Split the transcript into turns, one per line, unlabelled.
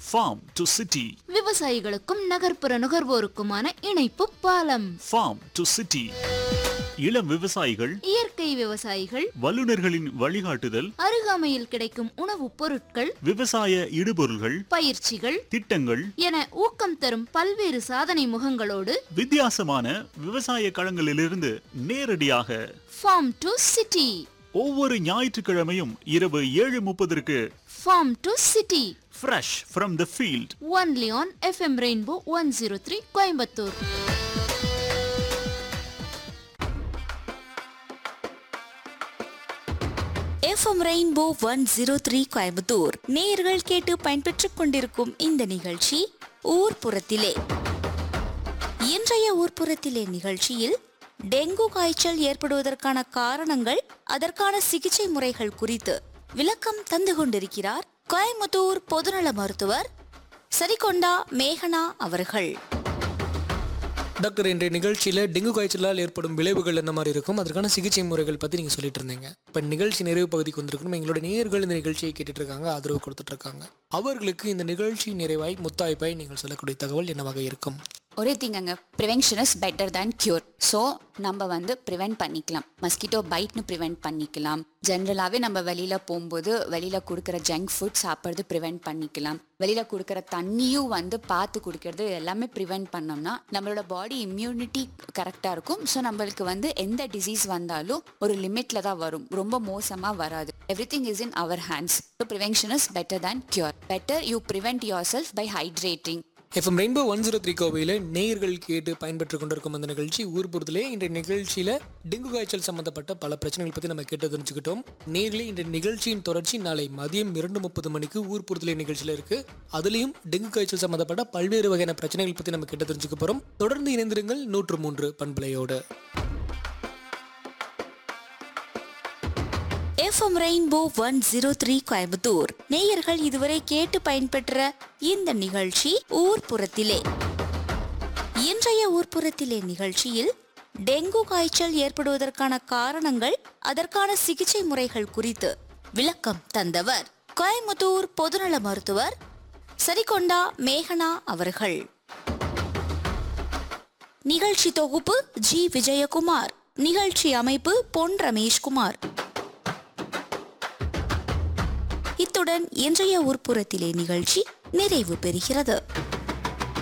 form to city
விவசாயிகளுக்கும் நகர்ப்புற நுகர்வோருக்குமான இணைப்பு பாலம்
ஃபார்ம் டு சிட்டி இளம் விவசாயிகள்
இயற்கை விவசாயிகள்
வல்லுநர்களின் வழிகாட்டுதல்
அருகாமையில் கிடைக்கும் உணவுப் பொருட்கள்
விவசாய இடுபொருள்கள்
பயிற்சிகள்
திட்டங்கள்
என ஊக்கம் தரும் பல்வேறு சாதனை முகங்களோடு
வித்தியாசமான விவசாய களங்களிலிருந்து நேரடியாக
ஃபார்ம் டு சிட்டி
ஒவ்வொரு ஞாயிற்றுக்கிழமையும் இரவு ஏழு முப்பதற்கு
farm to city
fresh from the field
only on FM rainbow one zero three Coimbatore
FM rainbow one zero three Coimbatore நேயர்கள் கேட்டு பயன்பெற்றுக் கொண்டிருக்கும் இந்த நிகழ்ச்சி ஊர்ப்புறத்திலே இன்றைய ஊர்ப்புறத்திலே நிகழ்ச்சியில் டெங்கு காய்ச்சல் ஏற்படுவதற்கான காரணங்கள் அதற்கான சிகிச்சை முறைகள் குறித்து விளக்கம் தந்து கொண்டிருக்கிறார் கோயம்புத்தூர் பொதுநல மருத்துவர் சரிகொண்டா மேகனா அவர்கள்
டாக்டர் இன்றைய நிகழ்ச்சியில் டெங்கு காய்ச்சலால் ஏற்படும் விளைவுகள் என்ன மாதிரி இருக்கும் அதற்கான சிகிச்சை முறைகள் பற்றி நீங்கள் சொல்லிட்டு இருந்தீங்க இப்போ நிகழ்ச்சி நிறைவு பகுதிக்கு வந்திருக்கணும் எங்களோட நேயர்கள் இந்த நிகழ்ச்சியை கேட்டுட்டு இருக்காங்க ஆதரவு கொடுத்துட்டு இருக்காங்க அவர்களுக்கு இந்த நிகழ்ச்சி நிறைவாய் முத்தாய்ப்பாய் நீங்கள் சொல்லக்கூடிய தகவல் என்னவாக இருக்கும்
ஒரே திங்கங்க prevention is better than cure so நம்ம வந்து ப்ரிவென்ட் பண்ணிக்கலாம் மஸ்கிட்டோ பைட்னு ப்ரிவென்ட் பண்ணிக்கலாம் ஜென்ரலாகவே நம்ம வெளியில் போகும்போது வெளியில் கொடுக்குற ஜங்க் ஃபுட் சாப்பிட்றது ப்ரிவென்ட் பண்ணிக்கலாம் வெளியில் கொடுக்குற தண்ணியும் வந்து பார்த்து குடிக்கிறது எல்லாமே ப்ரிவென்ட் பண்ணோம்னா நம்மளோட பாடி இம்யூனிட்டி கரெக்டாக இருக்கும் ஸோ நம்மளுக்கு வந்து எந்த டிசீஸ் வந்தாலும் ஒரு லிமிட்டில் தான் வரும் ரொம்ப மோசமாக வராது everything is in our hands so prevention is better than cure better you prevent yourself by hydrating
FM rainbow one zero three கோவையில் நேயர்கள் கேட்டு பயன்பெற்று கொண்டிருக்கும் அந்த நிகழ்ச்சி ஊர்புறத்திலே இன்றைய நிகழ்ச்சியில் டெங்கு காய்ச்சல் சம்பந்தப்பட்ட பல பிரச்சனைகள் பற்றி நம்ம கேட்டு தெரிஞ்சுக்கிட்டோம் நேர்களே இந்த நிகழ்ச்சியின் தொடர்ச்சி நாளை மதியம் இரண்டு முப்பது மணிக்கு ஊர்புறத்திலே நிகழ்ச்சியில் இருக்கு அதுலேயும் டெங்கு காய்ச்சல் சம்பந்தப்பட்ட பல்வேறு வகையான பிரச்சனைகள் பற்றி நம்ம கேட்டு தெரிஞ்சுக்க போகிறோம் தொடர்ந்து இணைந்திருங்கள் நூற்று மூன்று பண்பலையோடு
FM rainbow one zero three Coimbatore நேயர்கள் இதுவரை கேட்டு பயன்பெற்ற இந்த நிகழ்ச்சி ஊர்ப்புறத்திலே இன்றைய ஊர்ப்புறத்திலே நிகழ்ச்சியில் டெங்கு காய்ச்சல் ஏற்படுவதற்கான காரணங்கள் அதற்கான சிகிச்சை முறைகள் குறித்து விளக்கம் தந்தவர் கோயம்புத்தூர் பொதுநல மருத்துவர் சரிகொண்டா மேகனா அவர்கள் நிகழ்ச்சி தொகுப்பு ஜி விஜயகுமார் நிகழ்ச்சி அமைப்பு பொன் ரமேஷ்குமார் இத்துடன் இன்றைய உட்புறத்திலே நிகழ்ச்சி நிறைவு பெறுகிறது